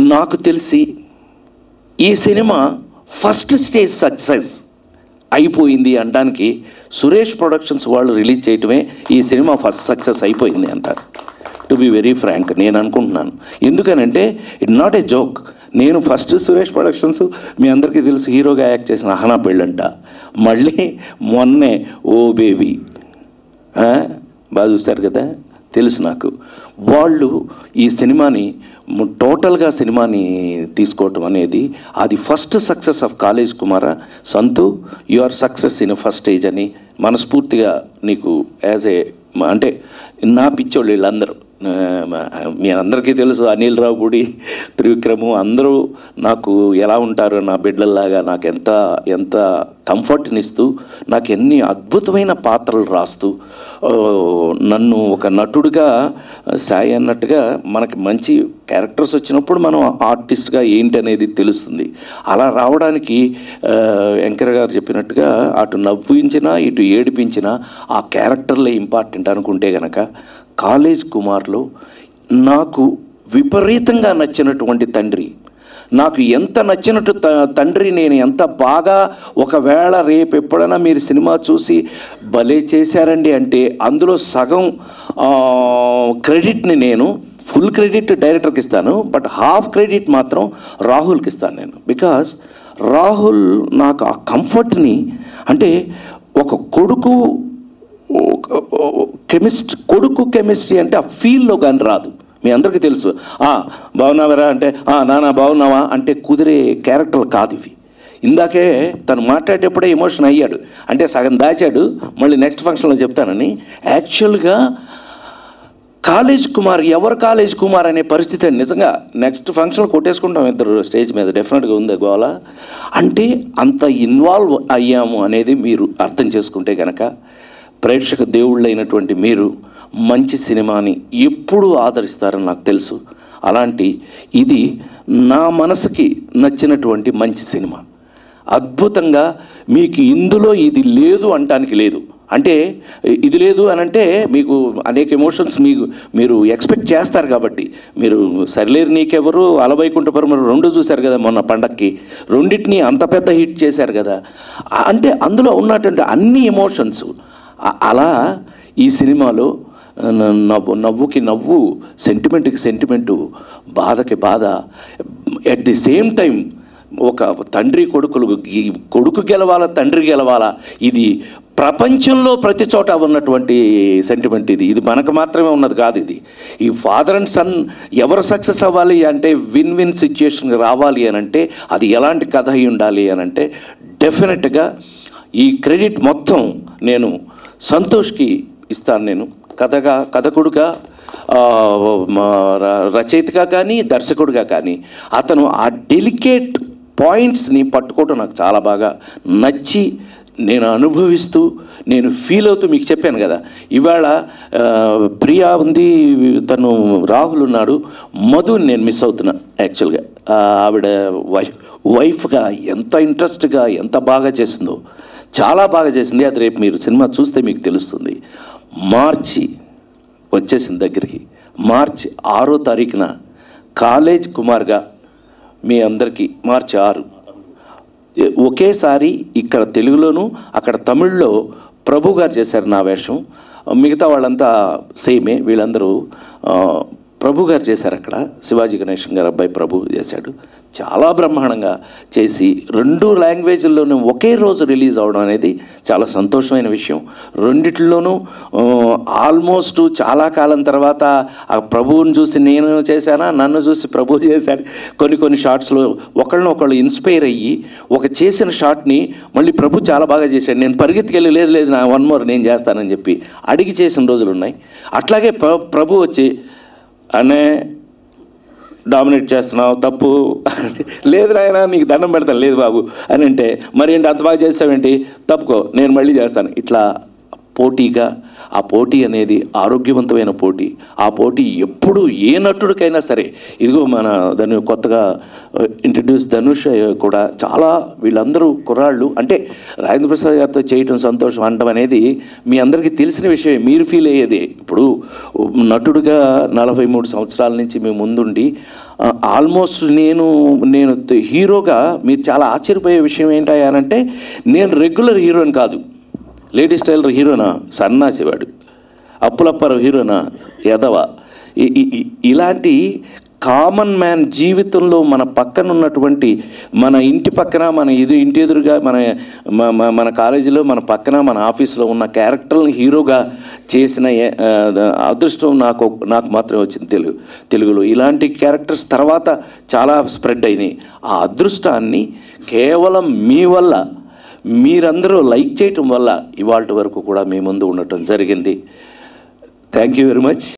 నాకు తెలిసి ఈ సినిమా ఫస్ట్ స్టేజ్ సక్సెస్ అయిపోయింది అనడానికి సురేష్ ప్రొడక్షన్స్ వాళ్ళు రిలీజ్ చేయటమే ఈ సినిమా ఫస్ట్ సక్సెస్ అయిపోయింది అంటారు టు బి వెరీ ఫ్రాంక్ నేను అనుకుంటున్నాను ఎందుకనంటే ఇట్ నాట్ ఏ జోక్ నేను ఫస్ట్ సురేష్ ప్రొడక్షన్స్ మీ అందరికీ తెలుసు హీరోగా యాక్ట్ చేసిన అహనా పెళ్ళంట మళ్ళీ మొన్నే ఓ బేబీ ఆ? బాగా చూస్తారు కదా తెలుసు నాకు వాళ్ళు ఈ సినిమాని ము- టోటల్గా సినిమాని తీసుకోవటం అనేది అది first success of college Kumara Santhu you are success in first stage అని మనస్ఫూర్తిగా నీకు యాజ్ ఏ అంటే నా పిచ్చోళ్ళు వీళ్ళందరూ ఆ, మీ అందరికీ తెలుసు అనిల్ రావు గుడి త్రివిక్రము అందరూ నాకు ఎలా ఉంటారో నా బిడ్డల్లాగా నాకు ఎంత ఎంత కంఫర్ట్నిస్తూ నాకు ఎన్ని అద్భుతమైన పాత్రలు రాస్తూ ఆ, నన్ను ఒక నటుడిగా సాయి అన్నట్టుగా మనకి మంచి క్యారెక్టర్స్ వచ్చినప్పుడు మనం ఆర్టిస్ట్గా ఏంటి అనేది తెలుస్తుంది అలా రావడానికి ఆ, వెంకయ్య గారు చెప్పినట్టుగా అటు నవ్వించినా ఇటు ఏడిపించినా ఆ క్యారెక్టర్లే ఇంపార్టెంట్ అనుకుంటే గనక కాలేజ్ కుమార్లో నాకు విపరీతంగా నచ్చినటువంటి తండ్రి నాకు ఎంత నచ్చినట్టు త తండ్రి నేను ఎంత బాగా ఒకవేళ రేపు ఎప్పుడైనా మీరు సినిమా చూసి భలే చేశారండి అంటే అందులో సగం ఆ, క్రెడిట్ని నేను ఫుల్ క్రెడిట్ డైరెక్టర్కి ఇస్తాను బట్ హాఫ్ క్రెడిట్ మాత్రం రాహుల్కి ఇస్తాను నేను బికాస్ రాహుల్ నాకు ఆ కంఫర్ట్ని అంటే ఒక కొడుకు కెమిస్ట్ కొడుకు కెమిస్ట్రీ అంటే ఆ ఫీల్లో కానీ రాదు మీ అందరికీ తెలుసు "ఆ, బాగున్నావరా అంటే "ఆ, నాన్న బాగున్నావా అంటే కుదిరే క్యారెక్టర్ కాదు ఇవి ఇందాకే తను మాట్లాడేటప్పుడే ఎమోషన్ అయ్యాడు అంటే సగం దాచాడు మళ్ళీ నెక్స్ట్ ఫంక్షన్లో చెప్తానని యాక్చువల్గా కాలేజ్ కుమార్ ఎవరు కాలేజ్ కుమార్ అనే పరిస్థితి నిజంగా నెక్స్ట్ ఫంక్షన్ కొట్టేసుకుంటాం ఇద్దరు స్టేజ్ మీద డెఫినెట్గా ఉంది గోల అంటే అంత ఇన్వాల్వ్ అయ్యాము అనేది మీరు అర్థం చేసుకుంటే గనక ప్రేక్షక దేవుళ్ళైనటువంటి మీరు మంచి సినిమాని ఎప్పుడూ ఆదరిస్తారని నాకు తెలుసు అలాంటి ఇది నా మనసుకి నచ్చినటువంటి మంచి సినిమా అద్భుతంగా మీకు ఇందులో ఇది లేదు అంటానికి లేదు అంటే ఇది లేదు అని అంటే మీకు అనేక ఎమోషన్స్ మీకు మీరు ఎక్స్పెక్ట్ చేస్తారు కాబట్టి మీరు సరిలేరు నీకెవరు అలవైకుంఠపురం రెండు చూశారు కదా మొన్న పండక్కి రెండింటిని అంత పెద్ద హిట్ చేశారు కదా ఆ- అంటే అందులో ఉన్నటువంటి అన్ని ఎమోషన్స్ అలా ఈ సినిమాలో న- నవ్వు నవ్వుకి నవ్వు సెంటిమెంట్కి సెంటిమెంటు బాధకి బాధ ఎట్ ది సేమ్ టైం ఒక తండ్రి కొడుకులు ఈ కొడుకు గెలవాలా తండ్రి గెలవాలా ఇది ప్రపంచంలో ప్రతి చోట ఉన్నటువంటి సెంటిమెంట్ ఇది ఇది మనకు మాత్రమే ఉన్నది కాదు ఇది ఈ ఫాదర్ అండ్ సన్ ఎవరు సక్సెస్ అవ్వాలి అంటే విన్ విన్ సిచ్యుయేషన్ రావాలి అని అంటే అది ఎలాంటి కథ అయి ఉండాలి అని అంటే డెఫినెట్గా ఈ క్రెడిట్ మొత్తం నేను సంతోష్కి ఇస్తాను నేను కథగా కథకుడుగా ఆ, మా ర- రచయితగా కానీ దర్శకుడిగా కానీ అతను ఆ డెలికేట్ పాయింట్స్ని పట్టుకోవటం నాకు చాలా బాగా నచ్చి నేను అనుభవిస్తూ నేను ఫీల్ అవుతూ మీకు చెప్పాను కదా ఇవాళ ఆ, ప్రియా ఉంది తను రాహుల్ ఉన్నాడు మధుని నేను మిస్ అవుతున్నా యాక్చువల్గా ఆ, ఆవిడ వైఫ్ వైఫ్గా ఎంత ఇంట్రెస్ట్గా ఎంత బాగా చేసిందో చాలా బాగా చేసింది అది రేపు మీరు సినిమా చూస్తే మీకు తెలుస్తుంది మార్చి వచ్చేసింది దగ్గరికి మార్చి ఆరో తారీఖున కాలేజ్ కుమార్గా మీ అందరికీ మార్చి ఆరు ఒకేసారి ఇక్కడ తెలుగులోను అక్కడ తమిళ్లో ప్రభు గారు చేశారు నా వేషం మిగతా వాళ్ళంతా సేమే వీళ్ళందరూ ఆ, ప్రభు గారు చేశారు అక్కడ శివాజీ గణేశన్ గారు అబ్బాయి ప్రభు చేశాడు చాలా బ్రహ్మాండంగా చేసి రెండు లాంగ్వేజ్ల్లోనూ ఒకే రోజు రిలీజ్ అవడం అనేది చాలా సంతోషమైన విషయం రెండిట్లోనూ ఆల్మోస్ట్ చాలా కాలం తర్వాత ఆ ప్రభువుని చూసి నేను చేశానా నన్ను చూసి ప్రభు చేశాడు కొన్ని కొన్ని షార్ట్స్లో ఒకళ్ళని ఒకళ్ళు ఇన్స్పైర్ అయ్యి ఒక చేసిన షాట్ని మళ్ళీ ప్రభు చాలా బాగా చేశాడు నేను పరిగెత్తుకెళ్ళి లేదు లేదు నా వన్ మోర్ నేను చేస్తానని చెప్పి అడిగి చేసిన రోజులు ఉన్నాయి అట్లాగే ప్ర ప్రభు వచ్చి అనే డామినేట్ చేస్తున్నావు తప్పు లేదు నాయన నీకు దండం పెడతాను లేదు బాబు అని అంటే మరి ఏంటి అంత బాగా చేస్తావేంటి తప్పుకో నేను మళ్ళీ చేస్తాను ఇట్లా పోటీగా ఆ పోటీ అనేది ఆరోగ్యవంతమైన పోటీ ఆ పోటీ ఎప్పుడు ఏ నటుడికైనా సరే ఇదిగో మన దాన్ని కొత్తగా ఇంట్రడ్యూస్ ధనుష్ కూడా చాలా వీళ్ళందరూ కుర్రాళ్ళు అంటే రాజేంద్ర ప్రసాద్ గారితో చేయటం సంతోషం అనడం అనేది మీ అందరికీ తెలిసిన విషయమే మీరు ఫీల్ అయ్యేది ఇప్పుడు నటుడిగా నలభై మూడు సంవత్సరాల నుంచి మేము ముందుండి ఆల్మోస్ట్ నేను నేను త- హీరోగా మీరు చాలా ఆశ్చర్యపోయే విషయం ఏంటంటే నేను రెగ్యులర్ హీరోని కాదు లేడీస్ టైలర్ హీరోనా సన్నాసివాడు అప్పులప్పారు హీరోనా యదవ ఇ- ఇ- ఇ- ఇలాంటి కామన్ మ్యాన్ జీవితంలో మన పక్కన ఉన్నటువంటి మన ఇంటి పక్కన మన ఇది ఇంటి ఎదురుగా మన మ- మ- మన కాలేజీలో మన పక్కన మన ఆఫీస్లో ఉన్న క్యారెక్టర్ని హీరోగా చేసిన ఏ- ఆ, అదృష్టం నాకు నాకు మాత్రమే వచ్చింది తెలుగు తెలుగులో ఇలాంటి క్యారెక్టర్స్ తర్వాత చాలా స్ప్రెడ్ అయినాయి ఆ అదృష్టాన్ని కేవలం మీ వల్ల మీరందరూ లైక్ చేయటం వల్ల ఇవాళ వరకు కూడా మీ ముందు ఉండటం జరిగింది థ్యాంక్ యూ వెరీ మచ్